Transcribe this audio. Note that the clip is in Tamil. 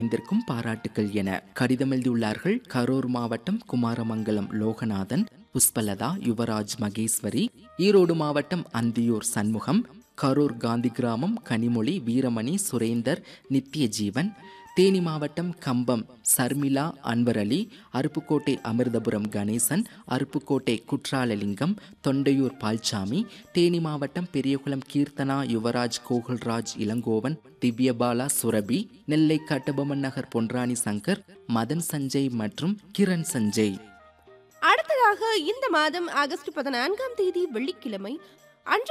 இந்திற்கும் பாராட்டுக்கள் என கடிதம் எழுதியுள்ளார்கள் கரூர் மாவட்டம் குமாரமங்கலம் லோகநாதன் புஷ்பலதா யுவராஜ் மகேஸ்வரி ஈரோடு மாவட்டம் அந்தியூர் சண்முகம் கரூர் காந்தி கிராமம் கனிமொழி வீரமணி சுரேந்தர் நித்யஜீவன் தேனி மாவட்டம் கம்பம் சர்மிளா அன்வர் அலி அருப்புக்கோட்டை அமிர்தபுரம் கணேசன் அருப்புக்கோட்டை குற்றாலலிங்கம் தொண்டையூர் பால்சாமி தேனி மாவட்டம் பெரியகுளம் கீர்த்தனா யுவராஜ் கோகுல்ராஜ் இளங்கோவன் திவ்யபாலா சுரபி நெல்லை கட்டபொம்மன் நகர் பொன்ராணி சங்கர் மதன் சஞ்சய் மற்றும் கிரண் சஞ்சய் அடுத்ததாக இந்த மாதம் ஆகஸ்ட் பதினான்காம் தேதி வெள்ளிக்கிழமை அன்று